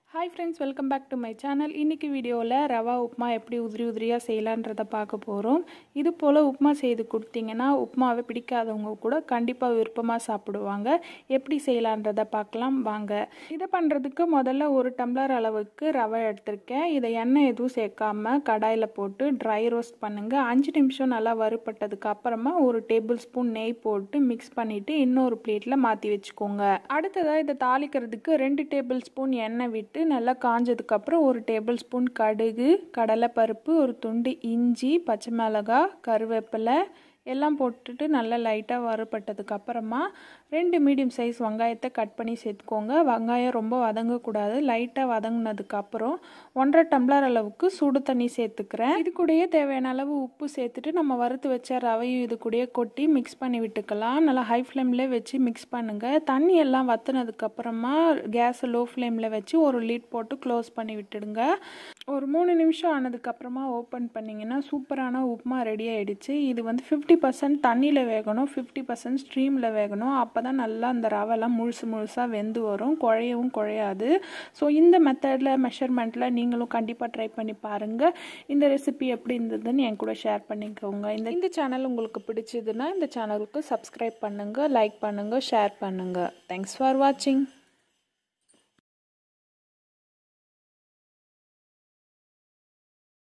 hi friends welcome back to my channel இன்றைக்கி வீடியோவில் ரவா உப்புமா எப்படி உதிரி உதிரியாக செய்யலான்றதை பார்க்க போகிறோம் இது போல் உப்புமா செய்து கொடுத்தீங்கன்னா உப்புமாவை பிடிக்காதவங்க கூட கண்டிப்பாக விருப்பமாக சாப்பிடுவாங்க எப்படி செய்யலான்றதை பார்க்கலாம் வாங்க இதை பண்ணுறதுக்கு முதல்ல ஒரு டம்ளர் அளவுக்கு ரவை எடுத்திருக்கேன் இதை எண்ணெய் எதுவும் சேர்க்காம கடாயில் போட்டு ட்ரை ரோஸ்ட் பண்ணுங்கள் அஞ்சு நிமிஷம் நல்லா வறுப்பட்டதுக்கு அப்புறமா ஒரு டேபிள் ஸ்பூன் நெய் போட்டு மிக்ஸ் பண்ணிவிட்டு இன்னொரு பிளேட்டில் மாற்றி வச்சுக்கோங்க அடுத்ததாக இதை தாளிக்கிறதுக்கு ரெண்டு டேபிள் ஸ்பூன் எண்ணெய் விட்டு நல்லா காஞ்சதுக்கப்புறம் ஒரு டேபிள் ஸ்பூன் கடுகு கடலைப்பருப்பு ஒரு துண்டு இஞ்சி பச்சை மிளகாய் கருவேப்பிலை எல்லாம் போட்டுட்டு நல்லா லைட்டாக வறுபட்டதுக்கு அப்புறமா ரெண்டு மீடியம் சைஸ் வெங்காயத்தை கட் பண்ணி சேர்த்துக்கோங்க வெங்காயம் ரொம்ப வதங்கக்கூடாது லைட்டாக வதங்கினதுக்கப்புறம் ஒன்றரை டம்ளர் அளவுக்கு சுடு தண்ணி சேர்த்துக்கிறேன் இது கூடயே தேவையான அளவு உப்பு சேர்த்துட்டு நம்ம வறுத்து வச்ச ரவையும் இது கூடயே கொட்டி மிக்ஸ் பண்ணி விட்டுக்கலாம் நல்லா ஹை ஃப்ளேம்லேயே வச்சு மிக்ஸ் பண்ணுங்கள் தண்ணி எல்லாம் வற்றுனதுக்கப்புறமா கேஸை லோ ஃப்ளேமில் வச்சு ஒரு லீட் போட்டு க்ளோஸ் பண்ணி விட்டுடுங்க ஒரு மூணு நிமிஷம் ஆனதுக்கப்புறமா ஓப்பன் பண்ணிங்கன்னா சூப்பரான உப்புமா ரெடி ஆகிடுச்சு இது வந்து ஃபிஃப்டி பர்சன்ட் தண்ணியில் வேகணும் ஃபிஃப்டி பர்சன்ட் ஸ்ட்ரீமில் வேகணும் அப்போ தான் நல்லா அந்த ரவெல்லாம் முழுசு முழுசாக வெந்து வரும் குழையவும் குழையாது ஸோ இந்த மெத்தடில் மெஷர்மெண்ட்டில் நீங்களும் கண்டிப்பாக ட்ரை பண்ணி பாருங்கள் இந்த ரெசிபி எப்படி இருந்ததுன்னு என் கூட ஷேர் பண்ணிக்கோங்க இந்த இந்த சேனல் உங்களுக்கு பிடிச்சதுன்னா இந்த சேனலுக்கு சப்ஸ்கிரைப் பண்ணுங்கள் லைக் பண்ணுங்கள் ஷேர் பண்ணுங்கள் தேங்க்ஸ் ஃபார் வாட்சிங்